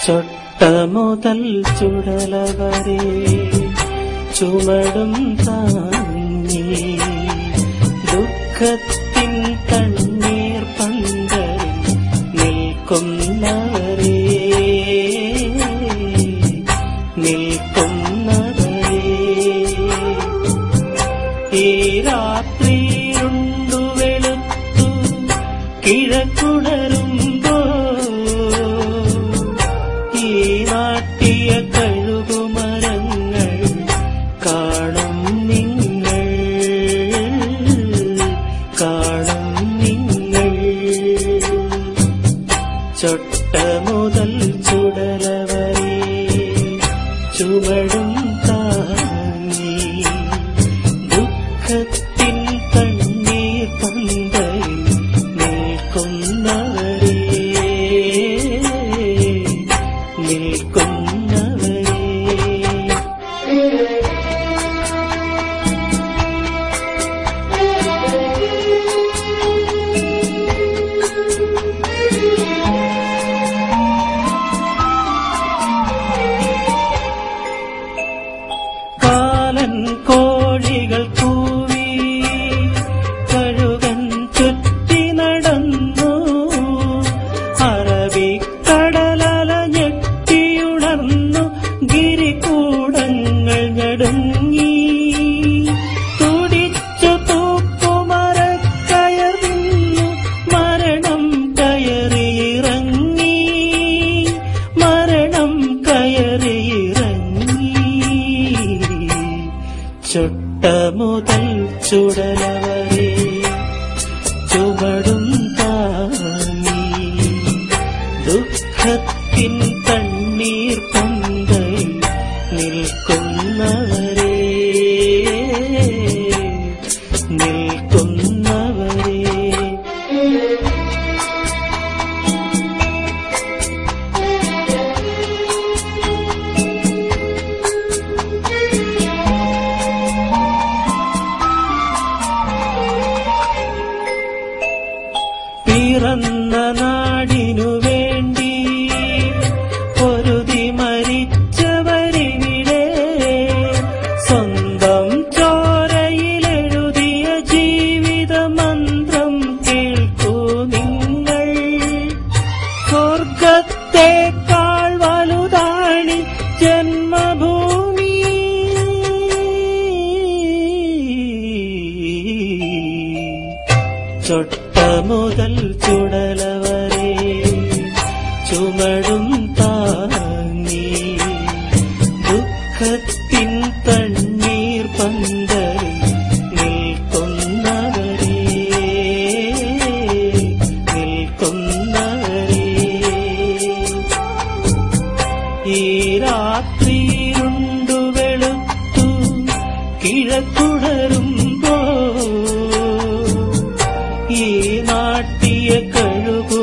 ചൊട്ട മുതൽ ചുടലവരെ ചുമടും താങ്ങി ദുഃഖത്തിൻ കണ്ണീർ പന്തലിൽ നിൽക്കുന്നവരെ നിൽക്കുന്നവരെ ഈ രാത്രിയുണ്ടു വെളുത്തു കിഴക്കുണരുമ്പോ ഈ നാട്ടിയ കഴുകുമരങ്ങൾ കാണും നിങ്ങൾ കാണും നിങ്ങൾ ചൊട്ട മുതൽ ചുടലവരെ ചുവടും താങ്ങി ദുഃഖത്തിൻ കണ്ണീർ പന്തയിൽ നിൽക്കുന്നവരെ നിൽക്കുന്നവരെ കാലൻ കോഴികൾ കൂവി കഴുകൻ ചുറ്റി നടന്നു അറബിക്കടലല ഞെട്ടിയുണർന്നു ഗിരികൂടങ്ങൾ ഞടുങ്ങി തുടിച്ചു തൂക്കുമരക്കയർ നിന്നു മരണം കയറിയിറങ്ങി മരണം കയറിയിറങ്ങി ചുട്ട മുതൽ ചുടലവരെ ചുവടും താങ്ങി ദുഃഖത്തിൻ കണ്ണീർ പന്തയിൽ നിൽക്കുന്നവരെ നിൽക്കുന്നവരെ പിറന്ന നാടിനു വേണ്ടി പൊരുതി മരിച്ചവരിവിടെ സ്വന്തം ചോരയിലെഴുതിയ ജീവിത മന്ത്രം കേൾക്കൂ നിങ്ങൾ സ്വർഗത്തേക്കാൾ വലുതാണി ജന്മഭൂമി ചൊട്ട മുതൽ ചുടലവരെ ചുമടും താങ്ങി ദുഃഖത്തിൻ തണ്ണീർ പന്തലിൽ നിൽക്കുന്നവരെ നിൽക്കുന്നവരെ ഈ രാത്രിയിരുണ്ടു വെളുത്തു കിഴക്കുടരുമ്പോ ഈ നാട്ടിയ കഴുകു